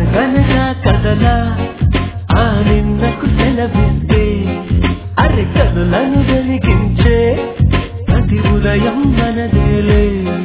అనగనగా కదలా ఆ నిన్నకు సెలవిస్తే అరె కనులను వెలిగించే ప్రతి ఉదయం మనదేలే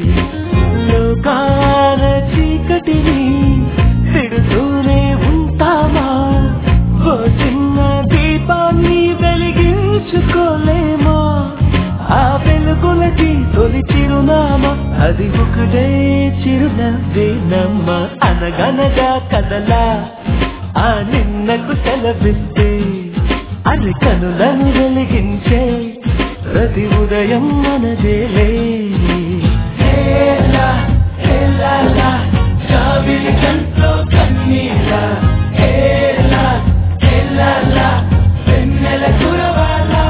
లోకాల చీకటిని తిడుతూనే ఉంటామా ఓ చిన్న దీపాన్ని వెలిగించుకోలేమా ఆ వెలుగులకి తొలి చిరునామా అది ఒకటే చిరునవ్వేనమ్మ అనగనగా కదలా ఆ నిన్నకు సెలవిస్తే అది కనులను వెలిగించే ప్రతి ఉదయం మనదేలే హేలా, హేలాలా, జాబిలి కంట్లో కన్నీలా హేలా, హేలాలా, వెన్నెల కురవాలా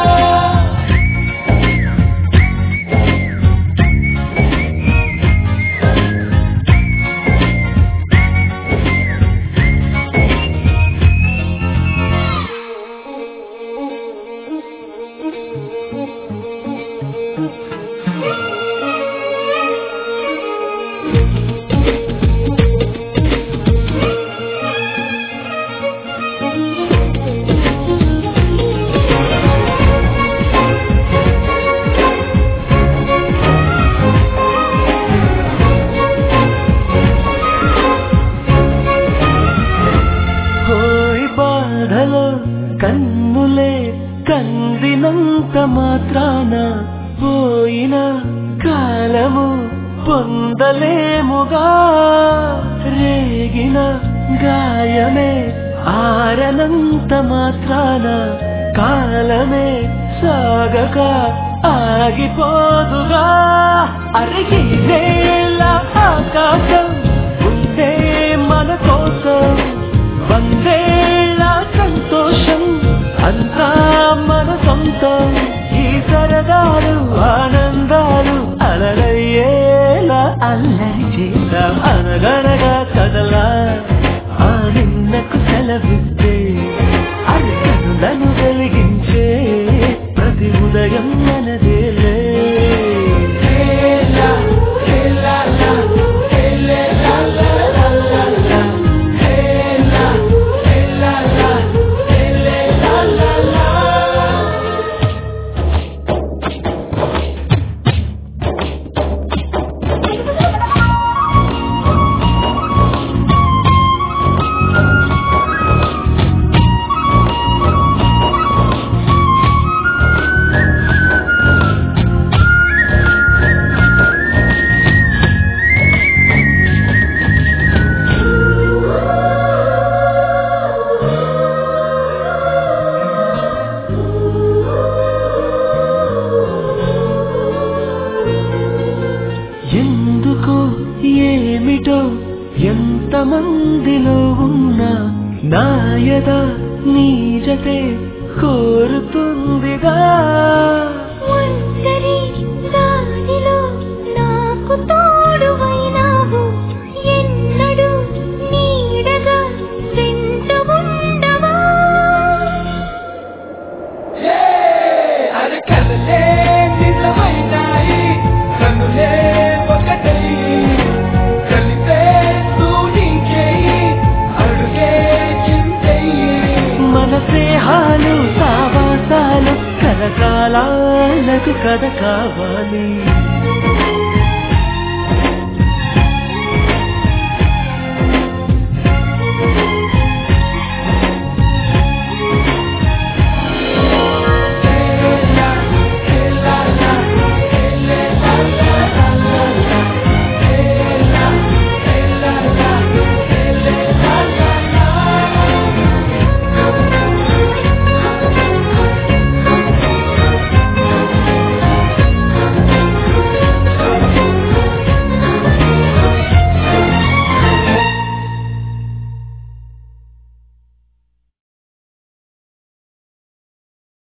హోయ్ బాధలో కన్నులే కందినంత మాత్రాన పోయిన కాలము పొందలేముగా రేగిన గాయమే ఆరనంత మాత్రాన కాలమే సాగక ఆగిపోదుగా అరిగి నేల ఆకాశం ఉందే మన కోసం వందేళ్ళ సంతోషం అంతా మన సొంతం ఈ సరదాలు ఆనందాలు అలరయ్యేలా అల్లరి చేద్దాం అనగనగా కదలా ఆ నిన్నకు సెలవిస్తే అది కనులను వెలిగించే ప్రతి ఉదయం మనదేలే హేలా, హేలాలా, హేలేలాలాలాలా, హేలా, హేలాలా, హేలేలాలాలా. ఎందుకో ఏమిటో ఎంతమందిలో ఉన్నా నాయద నీజతే కోరుతుందిగా ఒంటరి దారిలో నాకు తోడువైనావు ఎన్నడూ నీడగా వెంట ఉండవా అది కదలే నిజమైనాయి కనులే ఒకటై కలిసే నీకేయి అడుగే చింతయి మన స్నేహాలు సావాసాలు కలకాలాలకు కథ కావాలి